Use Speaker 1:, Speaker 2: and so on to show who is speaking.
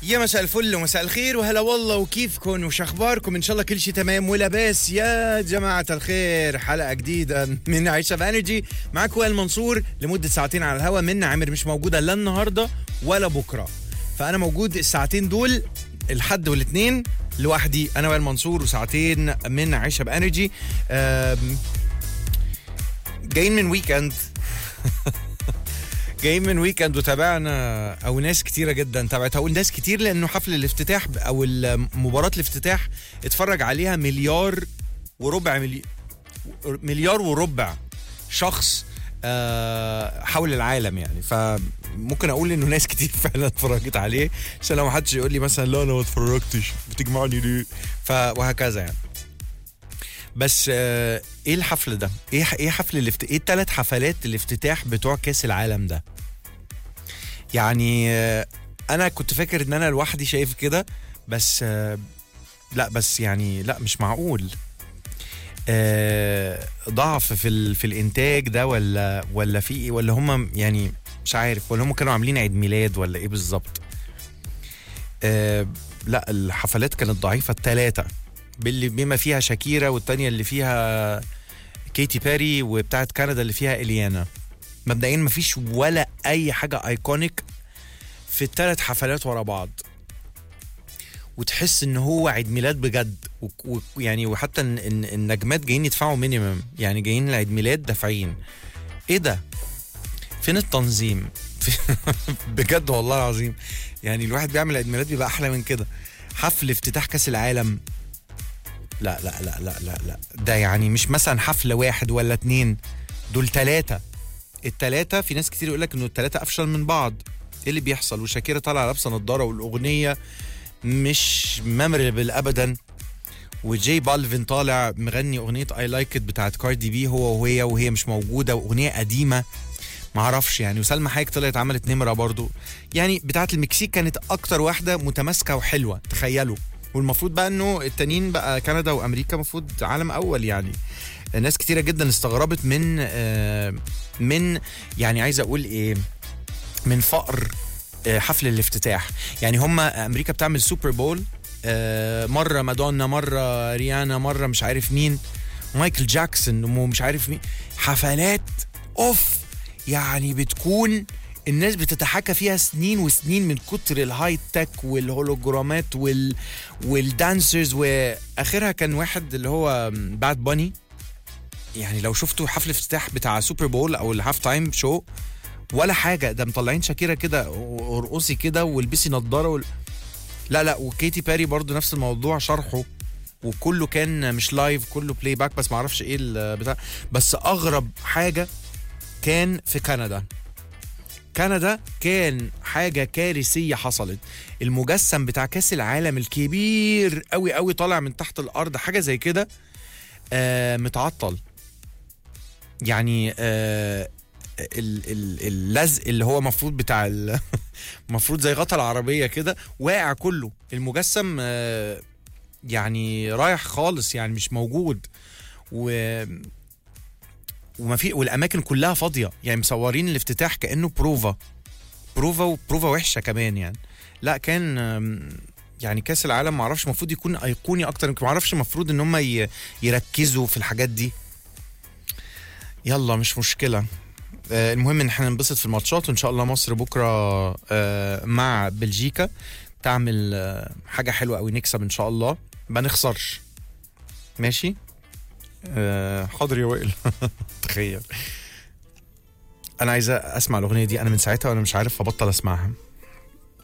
Speaker 1: يا مساء الفل ومساء الخير وهلا والله وكيفكم وش اخباركم ان شاء الله كل شيء تمام ولاباس يا جماعه الخير حلقه جديده من عيشه بانرجي معاك وائل منصور لمده ساعتين على الهوا من عامر مش موجوده لا النهارده ولا بكره فانا موجود الساعتين دول الحد والاثنين لوحدي انا وائل منصور وساعتين من عيشه بانرجي أم، جايين من ويكند جايين من ويكند وتابعنا او ناس كتيره جدا تابعت هقول ناس كتير لانه حفل الافتتاح ب- او ال- مباراه الافتتاح اتفرج عليها مليار وربع ملي... مليار وربع شخص آه، حول العالم يعني فممكن اقول انه ناس كتير فعلا اتفرجت عليه عشان لو محدش يقول لي مثلا لا انا ما اتفرجتش بتجمعني ليه ف وهكذا يعني بس آه، ايه الحفل ده؟ ايه ايه حفل الافت... ايه الثلاث حفلات الافتتاح بتوع كاس العالم ده؟ يعني آه، انا كنت فاكر ان انا لوحدي شايف كده بس آه، لا بس يعني لا مش معقول آه، ضعف في ال... في الانتاج ده ولا ولا في ايه ولا هم يعني مش عارف ولا هم كانوا عاملين عيد ميلاد ولا ايه بالظبط آه، لا الحفلات كانت ضعيفه الثلاثه باللي بما فيها شاكيرا والتانية اللي فيها كيتي بيري وبتاعت كندا اللي فيها اليانا مبدئيا مفيش ولا اي حاجه ايكونيك في الثلاث حفلات ورا بعض وتحس ان هو عيد ميلاد بجد ويعني وحتى إن- إن النجمات جايين يدفعوا مينيمم يعني جايين العيد ميلاد دافعين ايه ده فين التنظيم بجد والله العظيم يعني الواحد بيعمل عيد ميلاد بيبقى احلى من كده حفل افتتاح كاس العالم لا لا لا لا لا لا ده يعني مش مثلا حفله واحد ولا اتنين دول تلاتة التلاتة في ناس كتير يقول لك انه التلاتة افشل من بعض ايه اللي بيحصل وشاكيرا طالعه لابسه نضاره والاغنيه مش ميموريبل ابدا وجي بالفين طالع مغني اغنيه اي لايك ات بتاعت كاردي بي هو وهي وهي مش موجوده واغنيه قديمه معرفش يعني وسلمى حايك طلعت عملت نمره برضو يعني بتاعت المكسيك كانت اكتر واحده متماسكه وحلوه تخيلوا والمفروض بقى انه التانيين بقى كندا وامريكا المفروض عالم اول يعني ناس كتيره جدا استغربت من آه، من يعني عايز اقول ايه من فقر آه، حفل الافتتاح يعني هم امريكا بتعمل سوبر بول آه، مره مادونا مره ريانا مره مش عارف مين مايكل جاكسون ومش عارف مين حفلات اوف يعني بتكون الناس بتتحكى فيها سنين وسنين من كتر الهاي تك والهولوجرامات وال والدانسرز واخرها كان واحد اللي هو باد باني يعني لو شفتوا حفل افتتاح بتاع سوبر بول او الهاف تايم شو ولا حاجه ده مطلعين شاكيرا كده ارقصي كده والبسي نضاره وال... لا لا وكيتي باري برضو نفس الموضوع شرحه وكله كان مش لايف كله بلاي باك بس معرفش ايه البتاع بس اغرب حاجه كان في كندا كندا كان حاجة كارثية حصلت المجسم بتاع كاس العالم الكبير قوي قوي طالع من تحت الأرض حاجة زي كده آه متعطل يعني آه ال- ال- اللزق اللي هو مفروض بتاع ال- المفروض زي غطا العربية كده واقع كله المجسم آه يعني رايح خالص يعني مش موجود و وما في والاماكن كلها فاضيه يعني مصورين الافتتاح كانه بروفا بروفا وبروفا وحشه كمان يعني لا كان آم، يعني كاس العالم ما اعرفش المفروض يكون ايقوني اكتر ما اعرفش المفروض ان هم ي- يركزوا في الحاجات دي يلا مش مشكله آه، المهم ان احنا ننبسط في الماتشات وان شاء الله مصر بكره آه، مع بلجيكا تعمل آه، حاجه حلوه قوي نكسب ان شاء الله ما نخسرش ماشي آه، حاضر يا وائل تخيل انا عايز اسمع الاغنيه دي انا من ساعتها وانا مش عارف ابطل اسمعها